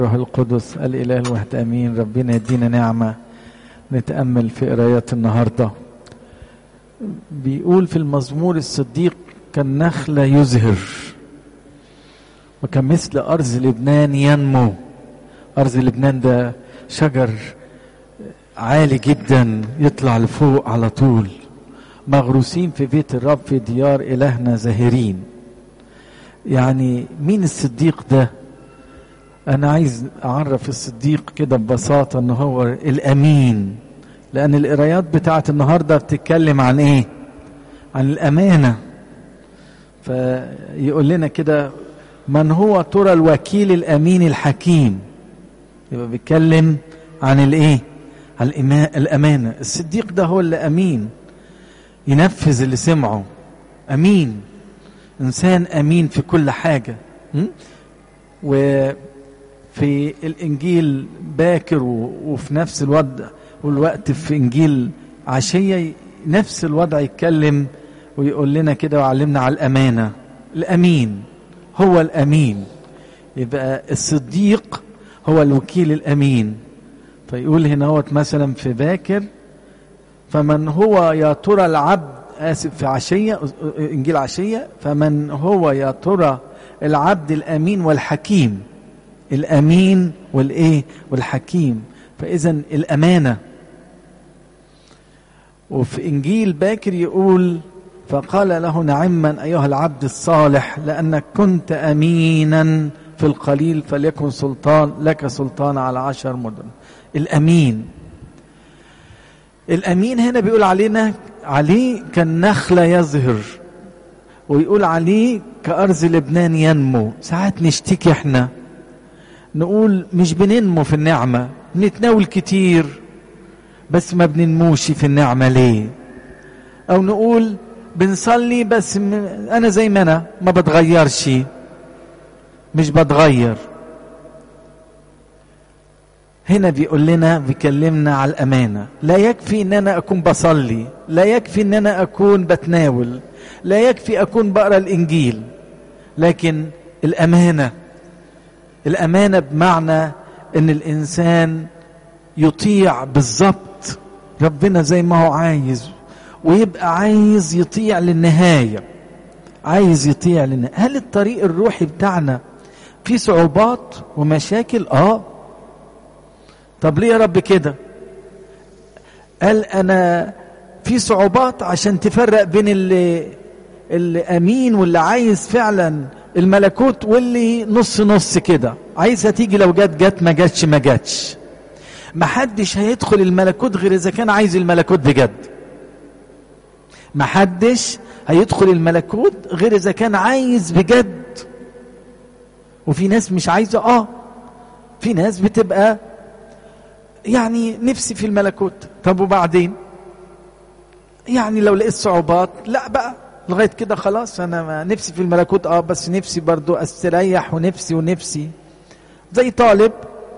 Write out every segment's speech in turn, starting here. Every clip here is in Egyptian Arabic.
روح القدس الإله الواحد أمين ربنا يدينا نعمة نتأمل في قرايات النهاردة بيقول في المزمور الصديق كالنخلة يزهر وكان مثل أرز لبنان ينمو أرز لبنان ده شجر عالي جدا يطلع لفوق على طول مغروسين في بيت الرب في ديار إلهنا زاهرين يعني مين الصديق ده أنا عايز أعرف الصديق كده ببساطة إن هو الأمين لأن القرايات بتاعت النهاردة بتتكلم عن إيه؟ عن الأمانة فيقول لنا كده من هو ترى الوكيل الأمين الحكيم يبقى بيتكلم عن الإيه؟ عن الأمانة الصديق ده هو اللي أمين ينفذ اللي سمعه أمين إنسان أمين في كل حاجة م? وفي الإنجيل باكر وفي نفس الوضع والوقت في إنجيل عشية نفس الوضع يتكلم ويقول لنا كده وعلمنا على الأمانة الأمين هو الأمين يبقى الصديق هو الوكيل الأمين فيقول هنا مثلا في باكر فمن هو يا ترى العبد آسف في عشية إنجيل عشية فمن هو يا ترى العبد الأمين والحكيم الأمين والإيه والحكيم فإذا الأمانة وفي إنجيل باكر يقول فقال له نعما أيها العبد الصالح لأنك كنت أمينا في القليل فليكن سلطان لك سلطان على عشر مدن الأمين الأمين هنا بيقول علينا عليه كالنخلة يزهر ويقول عليه كأرز لبنان ينمو ساعات نشتكي احنا نقول مش بننمو في النعمة بنتناول كتير بس ما بننموش في النعمة ليه او نقول بنصلي بس م... انا زي ما انا ما بتغيرش مش بتغير هنا بيقول لنا بيكلمنا على الأمانة لا يكفي ان انا اكون بصلي لا يكفي ان انا اكون بتناول لا يكفي اكون بقرا الانجيل لكن الأمانة الأمانة بمعنى ان الانسان يطيع بالظبط ربنا زي ما هو عايز ويبقى عايز يطيع للنهاية عايز يطيع للنهاية هل الطريق الروحي بتاعنا في صعوبات ومشاكل اه طب ليه يا رب كده قال انا في صعوبات عشان تفرق بين اللي اللي امين واللي عايز فعلا الملكوت واللي نص نص كده عايزها تيجي لو جت جت ما جاتش ما جاتش محدش هيدخل الملكوت غير اذا كان عايز الملكوت بجد محدش هيدخل الملكوت غير اذا كان عايز بجد وفي ناس مش عايزه اه في ناس بتبقى يعني نفسي في الملكوت طب وبعدين يعني لو لقيت صعوبات لا بقى لغايه كده خلاص انا ما نفسي في الملكوت اه بس نفسي برضو استريح ونفسي ونفسي زي طالب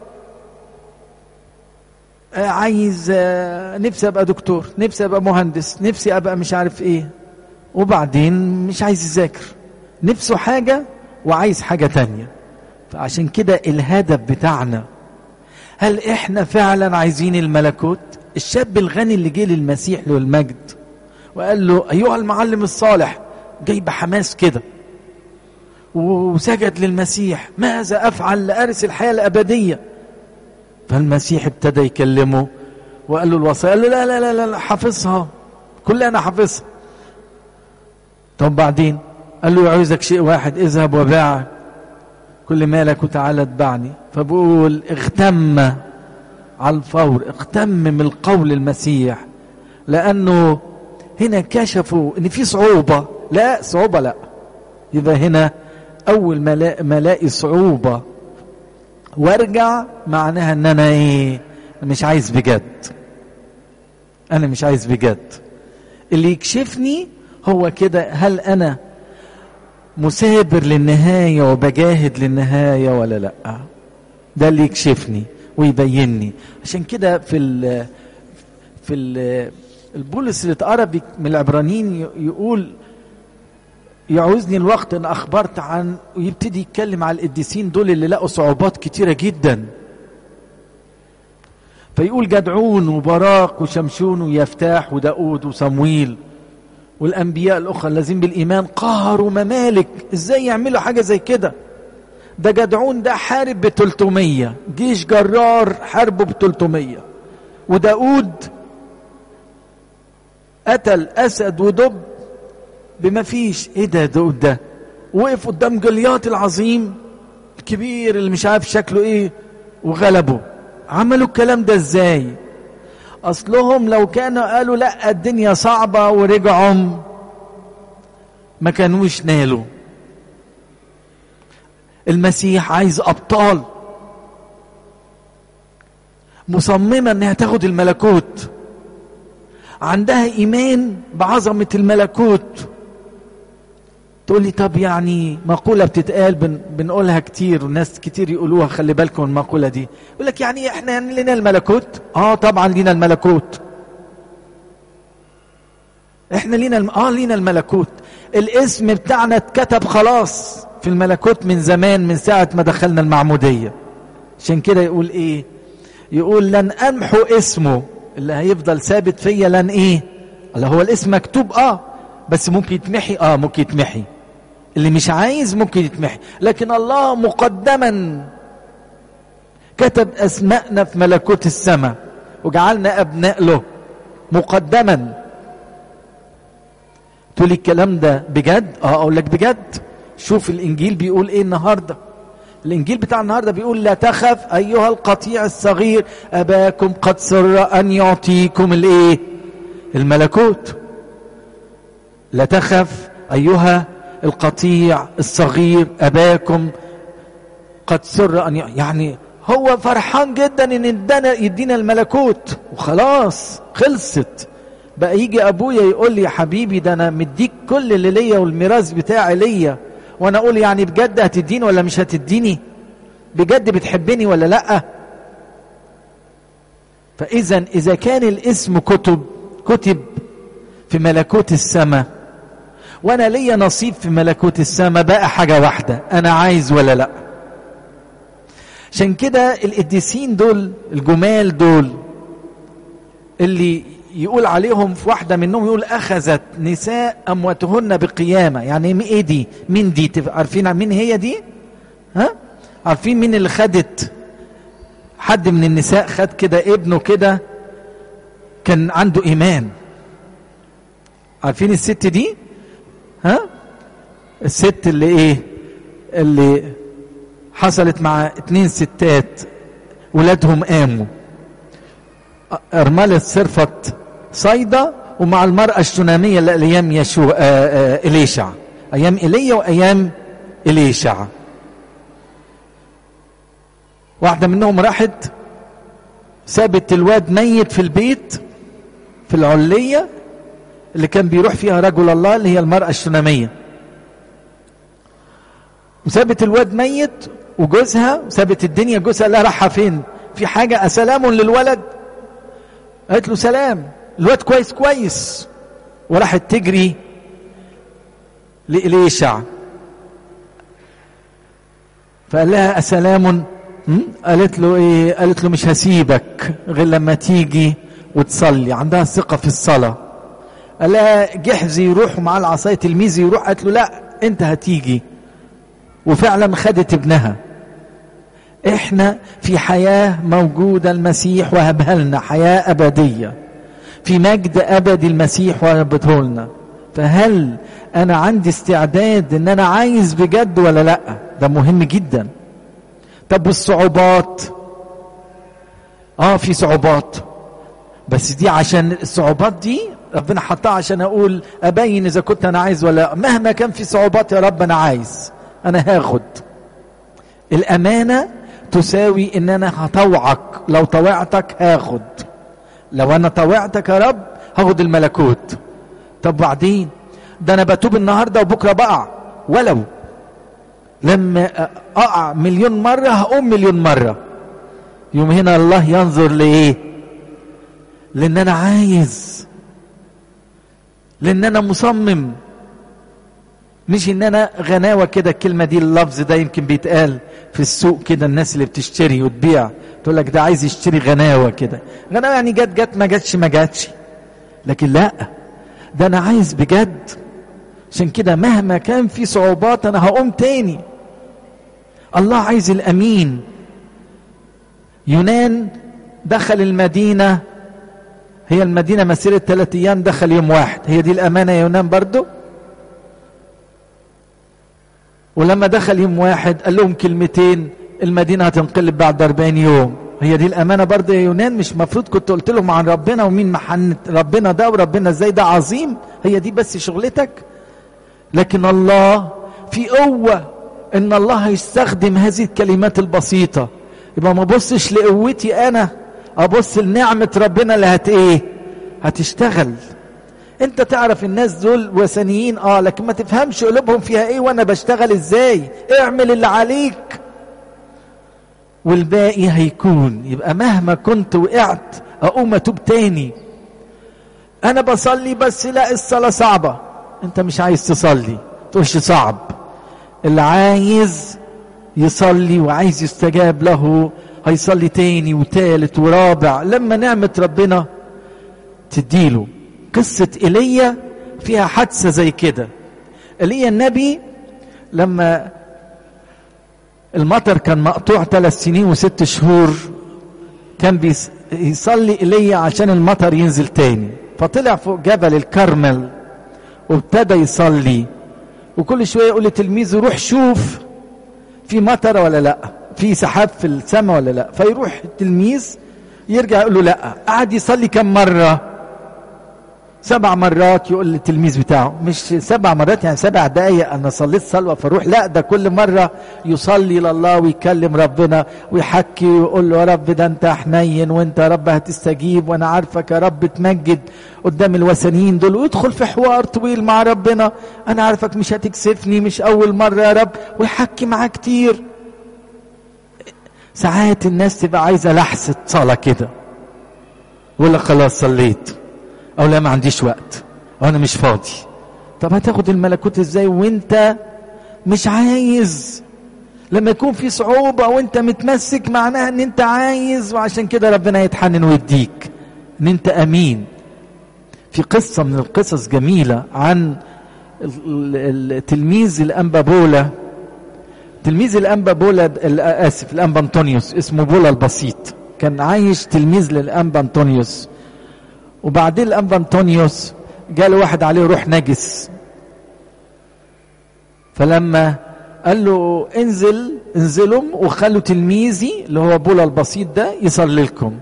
آه عايز آه نفسي ابقى دكتور نفسي ابقى مهندس نفسي ابقى مش عارف ايه وبعدين مش عايز يذاكر نفسه حاجة وعايز حاجة تانية فعشان كده الهدف بتاعنا هل احنا فعلا عايزين الملكوت الشاب الغني اللي جه للمسيح له المجد وقال له ايها المعلم الصالح جاي بحماس كده وسجد للمسيح ماذا افعل لارث الحياه الابديه فالمسيح ابتدى يكلمه وقال له الوصيه قال له لا لا لا لا حافظها كل انا حافظها طب بعدين قال له يعوزك شيء واحد اذهب وباع كل مالك وتعالى اتبعني فبقول اغتم على الفور اغتم من القول المسيح لانه هنا كشفوا ان في صعوبه لا صعوبه لا يبقى هنا اول ما الاقي صعوبه وارجع معناها ان انا ايه مش عايز بجد انا مش عايز بجد اللي يكشفني هو كده هل انا مثابر للنهاية وبجاهد للنهاية ولا لا ده اللي يكشفني ويبينني عشان كده في ال في ال البولس اللي اتقرا من العبرانيين يقول يعوزني الوقت ان اخبرت عن ويبتدي يتكلم على القديسين دول اللي لقوا صعوبات كتيرة جدا فيقول جدعون وبراق وشمشون ويفتاح وداود وصمويل والانبياء الاخرى الذين بالايمان قهروا ممالك ازاي يعملوا حاجة زي كده ده جدعون ده حارب ب 300 جيش جرار حاربه ب 300 وداود قتل اسد ودب بما فيش ايه ده داود ده وقف قدام جليات العظيم الكبير اللي مش عارف شكله ايه وغلبه عملوا الكلام ده ازاي اصلهم لو كانوا قالوا لا الدنيا صعبة ورجعوا ما كانوش نالوا المسيح عايز ابطال مصممة انها تاخد الملكوت عندها ايمان بعظمة الملكوت تقول لي طب يعني مقولة بتتقال بن بنقولها كتير والناس كتير يقولوها خلي بالكم المقولة دي يقول لك يعني احنا لنا الملكوت اه طبعا لنا الملكوت احنا لينا الم... اه لينا الملكوت الاسم بتاعنا اتكتب خلاص في الملكوت من زمان من ساعة ما دخلنا المعمودية عشان كده يقول ايه يقول لن امحو اسمه اللي هيفضل ثابت فيا لن ايه اللي هو الاسم مكتوب اه بس ممكن يتمحي اه ممكن يتمحي اللي مش عايز ممكن يتمحي لكن الله مقدما كتب اسماءنا في ملكوت السماء وجعلنا ابناء له مقدما تقولي الكلام ده بجد اه اقول لك بجد شوف الانجيل بيقول ايه النهارده الانجيل بتاع النهارده بيقول لا تخف ايها القطيع الصغير اباكم قد سر ان يعطيكم الايه الملكوت لا تخف ايها القطيع الصغير اباكم قد سر ان يعني هو فرحان جدا ان ادانا يدينا الملكوت وخلاص خلصت بقى يجي ابويا يقول لي يا حبيبي ده انا مديك كل اللي ليا والميراث بتاعي ليا وانا اقول يعني بجد هتديني ولا مش هتديني بجد بتحبني ولا لا فاذا اذا كان الاسم كتب كتب في ملكوت السماء وانا ليا نصيب في ملكوت السماء بقى حاجه واحده انا عايز ولا لا عشان كده القديسين دول الجمال دول اللي يقول عليهم في واحدة منهم يقول أخذت نساء أمواتهن بقيامة يعني إيه دي مين دي عارفين مين هي دي ها عارفين مين اللي خدت حد من النساء خد كده ابنه كده كان عنده إيمان عارفين الست دي ها الست اللي ايه اللي حصلت مع اتنين ستات ولادهم قاموا أرملة صرفت صيدا ومع المرأة الشنامية اللي أيام يشو آآ آآ إليشع أيام إيليا وأيام إليشع واحدة منهم راحت سابت الواد ميت في البيت في العلية اللي كان بيروح فيها رجل الله اللي هي المرأة الشنامية وسابت الواد ميت وجوزها سابت الدنيا جوزها لا راحة فين في حاجة أسلام للولد قالت له سلام الواد كويس كويس وراحت تجري لإليشع فقال لها أسلام قالت له ايه قالت له مش هسيبك غير لما تيجي وتصلي عندها ثقة في الصلاة قال لها جحزي يروح مع العصاية تلميذي يروح قالت له لا انت هتيجي وفعلا خدت ابنها احنا في حياة موجودة المسيح وهبها لنا حياة أبدية في مجد أبدي المسيح وهبته لنا فهل أنا عندي استعداد إن أنا عايز بجد ولا لأ ده مهم جدا طب والصعوبات اه في صعوبات بس دي عشان الصعوبات دي ربنا حطها عشان اقول ابين اذا كنت انا عايز ولا مهما كان في صعوبات يا رب انا عايز انا هاخد الامانه تساوي ان انا هطوعك لو طوعتك هاخد لو انا طوعتك يا رب هاخد الملكوت طب بعدين ده انا بتوب النهارده وبكره بقع ولو لما اقع مليون مره هقوم مليون مره يوم هنا الله ينظر لايه لان انا عايز لان انا مصمم مش ان انا غناوه كده الكلمه دي اللفظ ده يمكن بيتقال في السوق كده الناس اللي بتشتري وتبيع تقول لك ده عايز يشتري غناوه كده غناوه يعني جت جت ما جاتش ما جاتش لكن لا ده انا عايز بجد عشان كده مهما كان في صعوبات انا هقوم تاني الله عايز الامين يونان دخل المدينه هي المدينه مسيره ثلاث ايام دخل يوم واحد هي دي الامانه يا يونان برضو ولما دخل يوم واحد قال لهم كلمتين المدينه هتنقلب بعد 40 يوم هي دي الامانه برضه يا يونان مش مفروض كنت قلت لهم عن ربنا ومين محن ربنا ده وربنا ازاي ده عظيم هي دي بس شغلتك لكن الله في قوه ان الله هيستخدم هذه الكلمات البسيطه يبقى ما ابصش لقوتي انا ابص لنعمه ربنا اللي هت ايه هتشتغل انت تعرف الناس دول وثنيين اه لكن ما تفهمش قلوبهم فيها ايه وانا بشتغل ازاي اعمل اللي عليك والباقي هيكون يبقى مهما كنت وقعت اقوم اتوب تاني انا بصلي بس لا الصلاه صعبه انت مش عايز تصلي تقولش صعب اللي عايز يصلي وعايز يستجاب له هيصلي تاني وتالت ورابع لما نعمة ربنا تديله قصة ايليا فيها حادثة زي كده ايليا النبي لما المطر كان مقطوع ثلاث سنين وست شهور كان بيصلي ايليا عشان المطر ينزل تاني فطلع فوق جبل الكرمل وابتدى يصلي وكل شويه يقول لتلميذه روح شوف في مطر ولا لا في سحاب في السماء ولا لا فيروح التلميذ يرجع يقول له لا قعد يصلي كم مره سبع مرات يقول للتلميذ بتاعه مش سبع مرات يعني سبع دقايق انا صليت صلوه فاروح لا ده كل مره يصلي لله ويكلم ربنا ويحكي ويقول له يا رب ده انت حنين وانت يا رب هتستجيب وانا عارفك يا رب تمجد قدام الوثنيين دول ويدخل في حوار طويل مع ربنا انا عارفك مش هتكسفني مش اول مره يا رب ويحكي معاه كتير ساعات الناس تبقى عايزه لحسه صلاه كده يقول لك خلاص صليت او لا ما عنديش وقت او انا مش فاضي طب هتاخد الملكوت ازاي وانت مش عايز لما يكون في صعوبة وانت متمسك معناها ان انت عايز وعشان كده ربنا يتحنن ويديك ان انت امين في قصة من القصص جميلة عن التلميذ الانبا بولا تلميذ الانبا بولا اسف الانبا انطونيوس اسمه بولا البسيط كان عايش تلميذ للانبا انطونيوس وبعدين الانبا انطونيوس جاله واحد عليه روح نجس فلما قال له انزل انزلوا وخلوا تلميذي اللي هو بولا البسيط ده يصلي لكم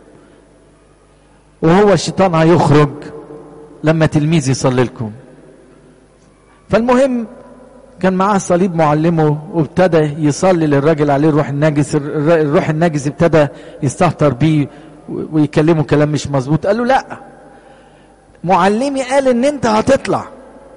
وهو الشيطان هيخرج لما تلميذي يصلي لكم فالمهم كان معاه صليب معلمه وابتدى يصلي للراجل عليه الروح النجس الروح النجس ابتدى يستهتر بيه ويكلمه كلام مش مظبوط قال له لا معلمي قال ان انت هتطلع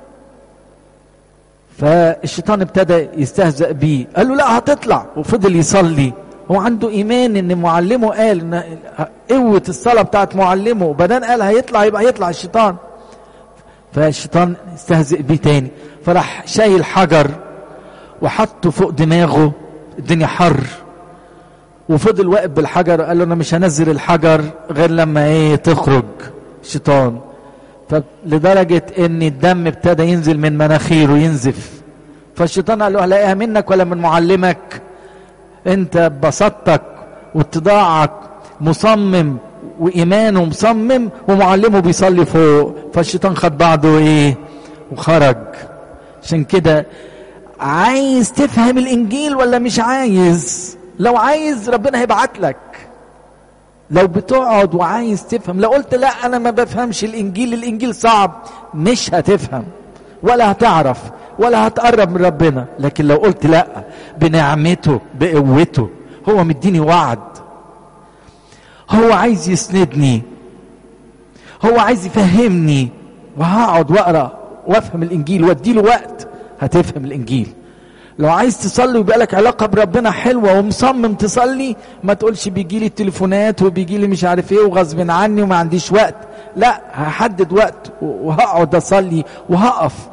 فالشيطان ابتدى يستهزأ بيه قال له لا هتطلع وفضل يصلي هو عنده ايمان ان معلمه قال ان قوه الصلاه بتاعت معلمه وبدان قال هيطلع يبقى هيطلع الشيطان فالشيطان استهزئ بيه تاني فراح شايل حجر وحطه فوق دماغه الدنيا حر وفضل واقف بالحجر قال له انا مش هنزل الحجر غير لما ايه تخرج الشيطان فلدرجة ان الدم ابتدى ينزل من مناخيره ينزف فالشيطان قال له هلاقيها منك ولا من معلمك انت ببساطتك واتضاعك مصمم وايمانه مصمم ومعلمه بيصلي فوق فالشيطان خد بعضه ايه وخرج عشان كده عايز تفهم الانجيل ولا مش عايز لو عايز ربنا هيبعت لك لو بتقعد وعايز تفهم لو قلت لا انا ما بفهمش الانجيل الانجيل صعب مش هتفهم ولا هتعرف ولا هتقرب من ربنا لكن لو قلت لا بنعمته بقوته هو مديني وعد هو عايز يسندني هو عايز يفهمني وهقعد واقرا وافهم الانجيل واديله وقت هتفهم الانجيل لو عايز تصلي ويبقى لك علاقه بربنا حلوه ومصمم تصلي ما تقولش بيجي لي التليفونات وبيجي لي مش عارف ايه وغصب عني وما عنديش وقت لا هحدد وقت وهقعد اصلي وهقف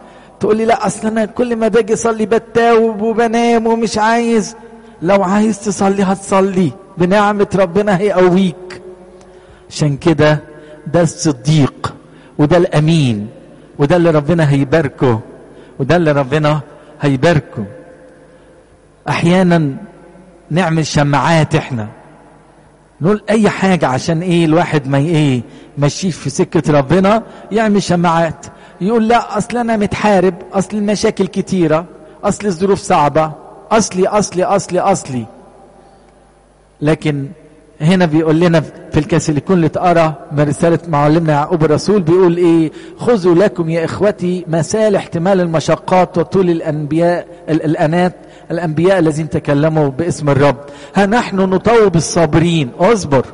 تقول لي لا اصل انا كل ما باجي اصلي بتاوب وبنام ومش عايز لو عايز تصلي هتصلي بنعمة ربنا هيقويك عشان كده ده الصديق وده الامين وده اللي ربنا هيباركه وده اللي ربنا هيباركه احيانا نعمل شماعات احنا نقول اي حاجة عشان ايه الواحد ما ايه ماشيش في سكة ربنا يعمل شماعات يقول لا اصل انا متحارب اصل المشاكل كتيرة اصل الظروف صعبة اصلي اصلي اصلي اصلي لكن هنا بيقول لنا في الكاثوليكون اللي اتقرا من رساله معلمنا يعقوب الرسول بيقول ايه خذوا لكم يا اخوتي مسال احتمال المشقات وطول الانبياء الانات الانبياء الذين تكلموا باسم الرب ها نحن نطوب الصابرين اصبر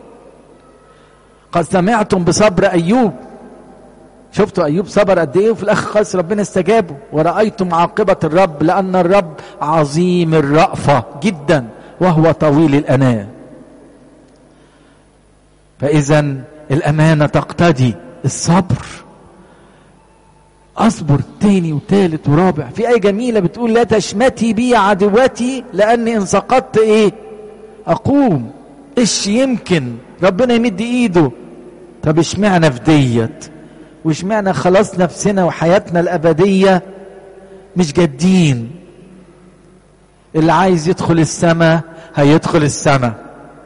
قد سمعتم بصبر ايوب شفتوا ايوب صبر قد ايه وفي الاخر خالص ربنا استجابه ورايتم عاقبه الرب لان الرب عظيم الرأفه جدا وهو طويل الاناه فاذا الامانه تقتضي الصبر اصبر تاني وتالت ورابع في ايه جميله بتقول لا تشمتي بي عدوتي لاني ان سقطت ايه اقوم ايش يمكن ربنا يمد ايده طب اشمعنى في ديت واشمعنى خلاص نفسنا وحياتنا الابديه مش جادين اللي عايز يدخل السماء هيدخل السماء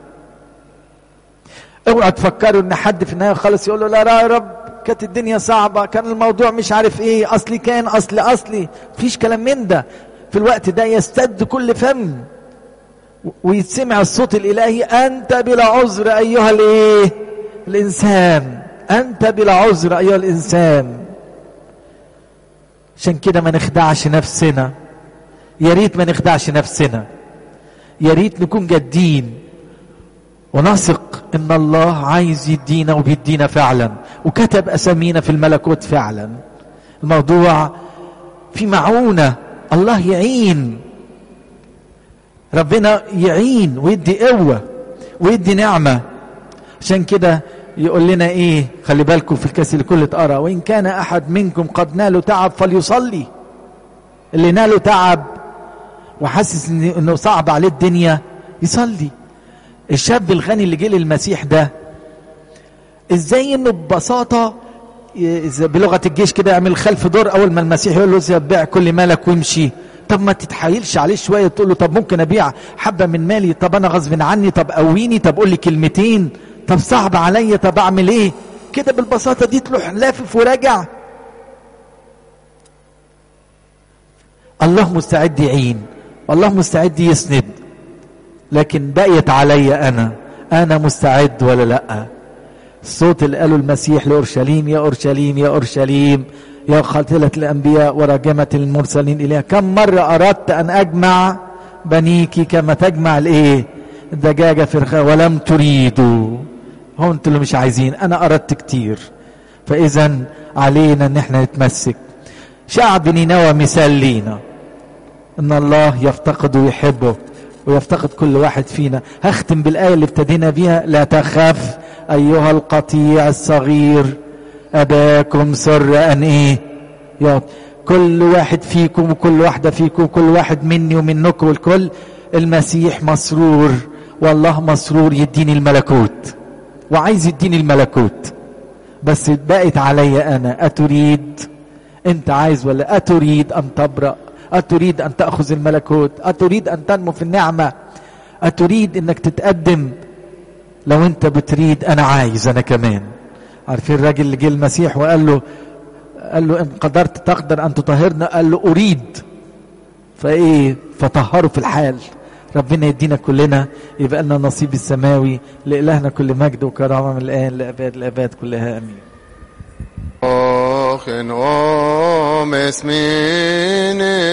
اوعى تفكروا ان حد في النهايه خالص يقول له لا يا رب كانت الدنيا صعبه كان الموضوع مش عارف ايه اصلي كان اصلي اصلي مفيش كلام من ده في الوقت ده يستد كل فم ويتسمع الصوت الالهي انت بلا عذر ايها الايه الانسان انت بلا عذر ايها الانسان عشان كده ما نخدعش نفسنا يا ريت ما نخدعش نفسنا يا ريت نكون جادين ونثق ان الله عايز يدينا وبيدينا فعلا وكتب اسامينا في الملكوت فعلا الموضوع في معونه الله يعين ربنا يعين ويدي قوه ويدي نعمه عشان كده يقول لنا ايه خلي بالكم في الكاس الكل اتقرا وان كان احد منكم قد ناله تعب فليصلي اللي ناله تعب وحاسس انه صعب عليه الدنيا يصلي الشاب الغني اللي جه للمسيح ده ازاي انه ببساطه بلغه الجيش كده يعمل خلف دور اول ما المسيح يقول له بيع كل مالك وامشي طب ما تتحايلش عليه شويه تقول له طب ممكن ابيع حبه من مالي طب انا غصب عني طب قويني طب قول لي كلمتين طب صعب عليا طب اعمل ايه كده بالبساطه دي تروح لافف وراجع الله مستعد يعين والله مستعد يسند لكن بقيت علي انا انا مستعد ولا لا الصوت اللي قاله المسيح لاورشليم يا اورشليم يا اورشليم يا قاتلة الانبياء وراجمة المرسلين اليها كم مرة اردت ان اجمع بنيك كما تجمع الايه الدجاجة في الخاء ولم تريدوا هو انتوا اللي مش عايزين انا اردت كتير فاذا علينا ان احنا نتمسك شعب نينوى مثال لينا ان الله يفتقد ويحبه ويفتقد كل واحد فينا هختم بالآية اللي ابتدينا بيها لا تخاف أيها القطيع الصغير أباكم سر أن إيه يا كل واحد فيكم وكل واحدة فيكم وكل واحد مني ومنكم والكل المسيح مسرور والله مسرور يديني الملكوت وعايز يديني الملكوت بس بقت علي أنا أتريد أنت عايز ولا أتريد أن تبرأ أتريد أن تأخذ الملكوت أتريد أن تنمو في النعمة أتريد أنك تتقدم لو أنت بتريد أنا عايز أنا كمان عارفين الراجل اللي جه المسيح وقال له قال له إن قدرت تقدر أن تطهرنا قال له أريد فإيه فطهره في الحال ربنا يدينا كلنا يبقى لنا نصيب السماوي لإلهنا كل مجد وكرامة من الآن لأباد الأباد كلها أمين Och en om esmine